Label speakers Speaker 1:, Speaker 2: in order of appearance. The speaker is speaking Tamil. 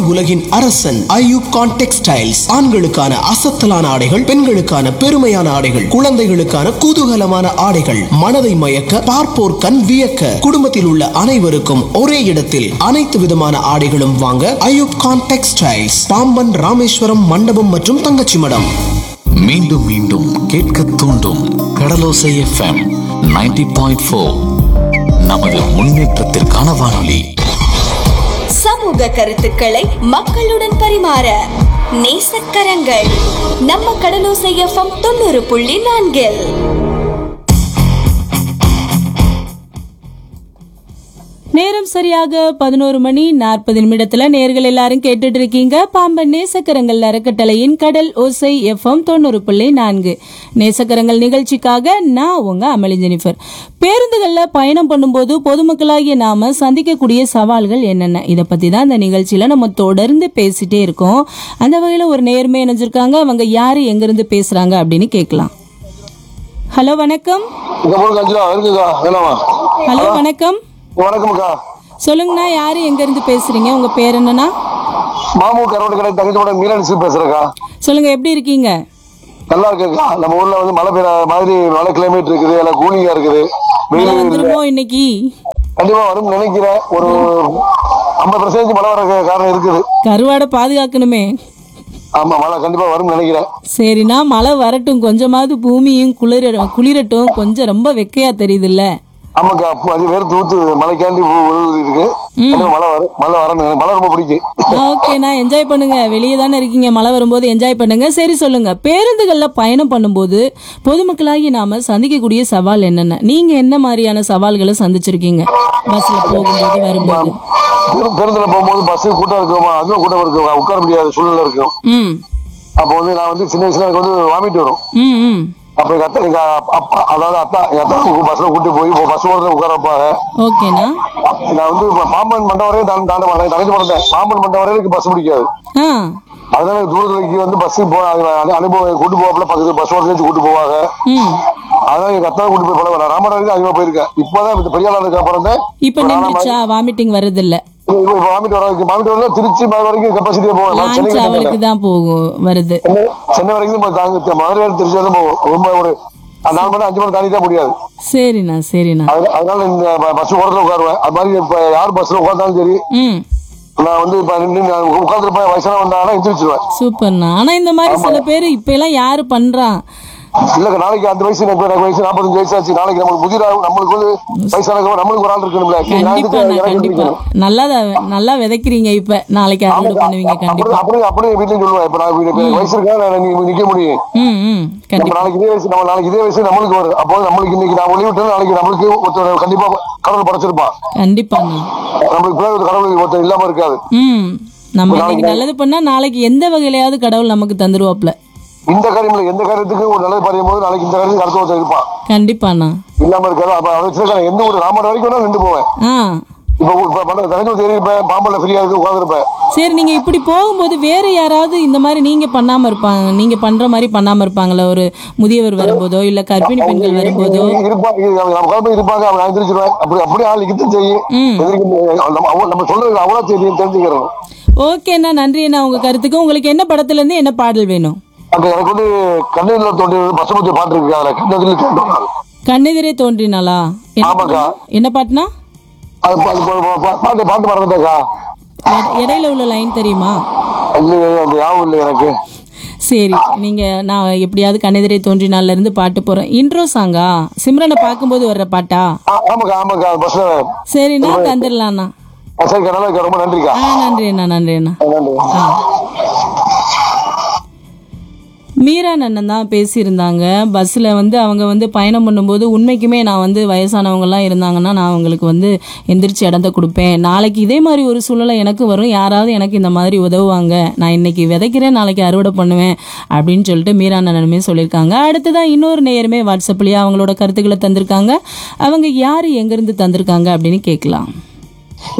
Speaker 1: உலகின் அரசன் ஐயூப் கான் டெக்ஸ்டைல்ஸ் ஆண்களுக்கான அசத்தலான ஆடைகள் பெண்களுக்கான பெருமையான ஆடைகள் குழந்தைகளுக்கான குதூகலமான ஆடைகள் மனதை மயக்க பார்ப்போர் கண் வியக்க குடும்பத்தில் உள்ள அனைவருக்கும் ஒரே இடத்தில் அனைத்து விதமான ஆடைகளும் வாங்க ஐயூப் கான் டெக்ஸ்டைல்ஸ் பாம்பன் ராமேஸ்வரம் மண்டபம் மற்றும் தங்கச்சி மடம்
Speaker 2: மீண்டும் மீண்டும் கேட்க தூண்டும் கடலோசை எஃப்எம் 90.4 பாயிண்ட் நமது முன்னேற்றத்திற்கான வானொலி
Speaker 3: சமூக கருத்துக்களை மக்களுடன் பரிமாற நேசக்கரங்கள் நம்ம கடலோசை எஃப்எம் தொண்ணூறு புள்ளி நான்கில்
Speaker 4: நேரம் சரியாக பதினோரு மணி நாற்பது நிமிடத்துல நேர்கள் எல்லாரும் கேட்டுட்டு இருக்கீங்க பாம்பன் நேசக்கரங்கள் அறக்கட்டளையின் கடல் ஓசை எஃப்எம் தொண்ணூறு புள்ளி நான்கு நேசக்கரங்கள் நிகழ்ச்சிக்காக நான் உங்க அமளி ஜெனிஃபர் பேருந்துகள்ல பயணம் பண்ணும்போது பொதுமக்களாகிய நாம சந்திக்கக்கூடிய சவால்கள் என்னென்ன இதை பத்தி தான் இந்த நிகழ்ச்சியில நம்ம தொடர்ந்து பேசிட்டே இருக்கோம் அந்த வகையில ஒரு நேர்மை இணைஞ்சிருக்காங்க அவங்க யாரு எங்க இருந்து பேசுறாங்க அப்படின்னு கேட்கலாம் ஹலோ வணக்கம்
Speaker 5: இங்க போடுங்க அஞ்சு ரூபா இருக்குக்கா வேணாமா
Speaker 4: ஹலோ வணக்கம்
Speaker 5: வணக்கம்க்கா
Speaker 4: சொல்லுங்கண்ணா யாரு எங்க இருந்து பேசுறீங்க உங்க பேர் என்னண்ணா
Speaker 5: மாமூ கரோடு கடை தங்கச்சோட மீனாட்சி பேசுறேக்கா
Speaker 4: சொல்லுங்க எப்படி இருக்கீங்க
Speaker 5: நல்லா இருக்குக்கா நம்ம ஊர்ல வந்து மழை பெய்யற மாதிரி மழை கிளைமேட் இருக்குது எல்லாம் கூலிங்கா இருக்குது
Speaker 4: மழை
Speaker 5: வெயில் இல்லை.
Speaker 4: வந்துருமோ இன்னைக்கு
Speaker 5: கண்டிப்பா வரும்னு நினைக்கிறேன் ஒரு ஐம்பது பர்சன்டேஜ் மழை வர காரணம் இருக்குது
Speaker 4: கருவாடை பாதுகாக்கணுமே
Speaker 5: ஆமா மழை கண்டிப்பா வரும்னு நினைக்கிறேன்
Speaker 4: சரிண்ணா மழை வரட்டும் கொஞ்சமாவது பூமியும் குளிர குளிரட்டும் கொஞ்சம் ரொம்ப வெக்கையா தெரியுதுல்ல
Speaker 5: ஆமாக்கா அப்போ அது வேறு தூத்து மழைக்காண்டி பூ விழுது இருக்கு கண்டிப்பா மழை வரும் மழை வரணும் எனக்கு மழை ரொம்ப பிடிக்கும்
Speaker 4: ஓகேண்ணா என்ஜாய் பண்ணுங்க வெளியே தானே இருக்கீங்க மழை வரும்போது என்ஜாய் பண்ணுங்க சரி சொல்லுங்க பேருந்துகள்ல பயணம் பண்ணும்போது பொதுமக்களாகி நாம சந்திக்கக்கூடிய சவால் என்னென்ன நீங்க என்ன மாதிரியான சவால்களை சந்திச்சிருக்கீங்க பஸ்ல போகும்போது வரும்போது
Speaker 5: பெரு- பேருந்துல போகும்போது பஸ் கூட்டம் இருக்குமா அதுவும் கூட்டம் இருக்கும் உட்கார முடியாத சூழ்நிலை இருக்கும்
Speaker 4: ம்
Speaker 5: அப்போ வந்து நான் வந்து சின்ன வயசுல எனக்கு வந்து வாமிட் வரும்
Speaker 4: ம் ம்
Speaker 5: அப்ப எங்க அத்தை எங்க அப்பா அதாவது அத்தா எங்க அத்தா பஸ்ல கூட்டி போய் இப்போ பஸ் ஓடுறது உட்கார வைப்பாங்க
Speaker 4: ஓகேண்ணா
Speaker 5: நான் வந்து இப்ப பாம்பன் மண்டபம் வரையும் தாண்ட தாண்ட மாட்டேன் தங்கச்சி மாட்டேன் பாம்பன் மண்டபம் வரையும் எனக்கு பஸ் பிடிக்காது
Speaker 4: ஆ
Speaker 5: அதனால எனக்கு தூரத்துக்கு வந்து பஸ் போ அது அனுபவம் கூட்டு போவாப்புல பக்கத்து பஸ் ஓடுறது கூட்டு போவாங்க
Speaker 4: ம்
Speaker 5: அதனால எங்க அத்தா கூட்டு போய் பழக ராமநாதன் வரைக்கும் அதிகமா போயிருக்கேன் இப்பதான் இந்த பெரிய ஆளுக்கு அப்புறம் தான்
Speaker 4: இப்ப நின்றுச்சா வாமிட்டிங் வர்றதில்ல
Speaker 5: இப்போ வாமிட் வர வாமிட் வரல திருச்சி மதுரை வரைக்கும் கெப்பாசிட்டியா போவேன் நான்
Speaker 4: லான்ச்
Speaker 5: சென்னைக்கு
Speaker 4: அவளுக்கு
Speaker 5: போவேன்.
Speaker 4: தான் போகும் வருது
Speaker 5: சென்னை சென்னை வரைக்கும் நம்ம தாங்க மதுரை திருச்சி வரைக்கும் போவோம் ரொம்ப ஒரு நாலு மணி அஞ்சு மணி தாண்டி தான் முடியாது
Speaker 4: சரிண்ணா சரிண்ணா
Speaker 5: அது- அதனால இந்த பஸ் ஓரத்துல உட்காருவேன் அது மாதிரி இப்ப யார் பஸ்ல உட்காந்தாலும் சரி
Speaker 4: ம்
Speaker 5: நான் வந்து இப்ப நின்று உட்காந்துருப்பேன் வயசான வந்தாங்கன்னா எந்திரிச்சிருவேன்
Speaker 4: சூப்பர்ண்ணா ஆனா இந்த மாதிரி சில பேர் இப்ப எல்லாம் யாரு பண்றா
Speaker 5: இல்லங்க நாளைக்கு அந்த வயசு எனக்கு எனக்கு வயசு நாற்பத்தஞ்சு வயசு ஆச்சு நாளைக்கு நம்மளுக்கு முதிர நம்மளுக்கு வந்து வயசானவங்க நம்மளுக்கு ஒரு ஆள் இருக்கணும்ல நான்
Speaker 4: கண்டிப்பா
Speaker 5: இதுக்கு எனக்கு
Speaker 4: கண்டிப்பா
Speaker 5: இருக்கணும்.
Speaker 4: நல்லா த- நல்லா விதைக்கிறீங்க இப்ப நாளைக்கு அறுவடை பண்ணுவீங்க
Speaker 5: அப்படி
Speaker 4: கண்டிப்பா
Speaker 5: அப்படியே அப்படியே வீட்லயும் சொல்லுவேன் இப்ப நான் எனக்கு வயசு இருக்கா நான் நீ நிக்க முடியும்
Speaker 4: ம் ம்
Speaker 5: நம்ம
Speaker 4: கண்டிப்பா
Speaker 5: நாளைக்கு இதே வயசு நம்ம நாளைக்கு இதே வயசு நம்மளுக்கு வரும் அப்போ நம்மளுக்கு இன்னைக்கு நான் ஒளி விட்டேன் நாளைக்கு நம்மளுக்கு ஒருத்தர் கண்டிப்பா கடவுள் படைச்சிருப்பான்
Speaker 4: கண்டிப்பாண்ணா
Speaker 5: நம்மளுக்கு பிறகு ஒரு கடவுள் ஒருத்தர் இல்லாம இருக்காது
Speaker 4: ம் நம்ம இன்னைக்கு நல்லது பண்ணா நாளைக்கு எந்த வகையிலயாவது கடவுள் நமக்கு தந்துருவாப்ல
Speaker 5: இந்த காரியம்ல எந்த காரியத்துக்கு ஒரு நல்லது பறையும் போது நாளைக்கு இந்த காரியத்துக்கு அடுத்த ஒருத்தர் இருப்பான்
Speaker 4: கண்டிப்பாண்ணா
Speaker 5: இல்லாம இருக்காது அப்ப அதை வச்சுருக்கேன் எந்த ஒரு ராமர் வரைக்கும் வேணா நின்று போவேன்
Speaker 4: ஆ
Speaker 5: இப்ப இப்ப பண்ண தகவல் தேடி இருப்பேன் பாம்பன்ல ஃப்ரீயா இருக்கு உட்காந்துருப்பேன்
Speaker 4: சரி நீங்க இப்படி போகும்போது வேற யாராவது இந்த மாதிரி நீங்க பண்ணாம இருப்பாங்க நீங்க பண்ற மாதிரி பண்ணாம இருப்பாங்களா ஒரு முதியவர் வரும்போதோ இல்ல கர்ப்பிணி பெண்கள் வரும்போதோ
Speaker 5: இருப்பாங்க நம்ம குழந்தை இருப்பாங்க அவங்க எந்திரிச்சிருவேன் அப்படி அப்படியே ஆள் இக்கிட்டு செய்யும்
Speaker 4: ம்.
Speaker 5: எதிர்க்க முடியாது. நம்ம அவ- நம்ம சொல்றது அவ்வளவு தெரியும் தெரிஞ்சுக்கிறோம்
Speaker 4: ஓகேண்ணா நன்றி அண்ணா உங்க கருத்துக்கு உங்களுக்கு என்ன படத்துல இருந்து என்ன பாடல் வேணும்
Speaker 5: அங்க எனக்கு வந்து கண்ணீர்ல தோண்டி பசுமத்தி பாட்டு இருக்கு அதுல கண்ணதில் கேட்டோம்
Speaker 4: கண்ணெதிரே தோன்றினாளா என்ன
Speaker 5: ஆமாக்கா.
Speaker 4: பாட்டு? என்ன பாட்டுனா
Speaker 5: அது பா- அது பா- பா- பாட்டு பாட்டு மறந்துட்டேக்கா
Speaker 4: இட- இடையில உள்ள லைன் தெரியுமா
Speaker 5: அது அந்த ஞாபகம் இல்லை எனக்கு
Speaker 4: சரி நீங்க நான் எப்படியாவது கண்ணெதிரே தோன்றினால இருந்து பாட்டு போறேன் இன்ட்ரோ சாங்கா சிம்ரனை பார்க்கும்போது வர்ற பாட்டா
Speaker 5: ஆ- ஆமாக்கா ஆமாக்கா பஸ்ல
Speaker 4: சரிண்ணா தந்துடலாண்ணா
Speaker 5: சரிக்கா நல்லா இருக்கா ரொம்ப நன்றிக்கா
Speaker 4: ஆ நன்றி அண்ணா நன்றி அண்ணா
Speaker 5: நன்றி
Speaker 4: மீரா அண்ணன் தான் பேசியிருந்தாங்க பஸ்ஸில் வந்து அவங்க வந்து பயணம் பண்ணும்போது உண்மைக்குமே நான் வந்து வயசானவங்கலாம் இருந்தாங்கன்னா நான் அவங்களுக்கு வந்து எந்திரிச்சு இடத்த கொடுப்பேன் நாளைக்கு இதே மாதிரி ஒரு சூழ்நிலை எனக்கு வரும் யாராவது எனக்கு இந்த மாதிரி உதவுவாங்க நான் இன்னைக்கு விதைக்கிறேன் நாளைக்கு அறுவடை பண்ணுவேன் அப்படின்னு சொல்லிட்டு மீரா அண்ணனுமே சொல்லியிருக்காங்க அடுத்ததான் இன்னொரு நேயருமே வாட்ஸ்அப்லேயே அவங்களோட கருத்துக்களை தந்திருக்காங்க அவங்க யார் எங்கேருந்து தந்திருக்காங்க அப்படின்னு கேட்கலாம்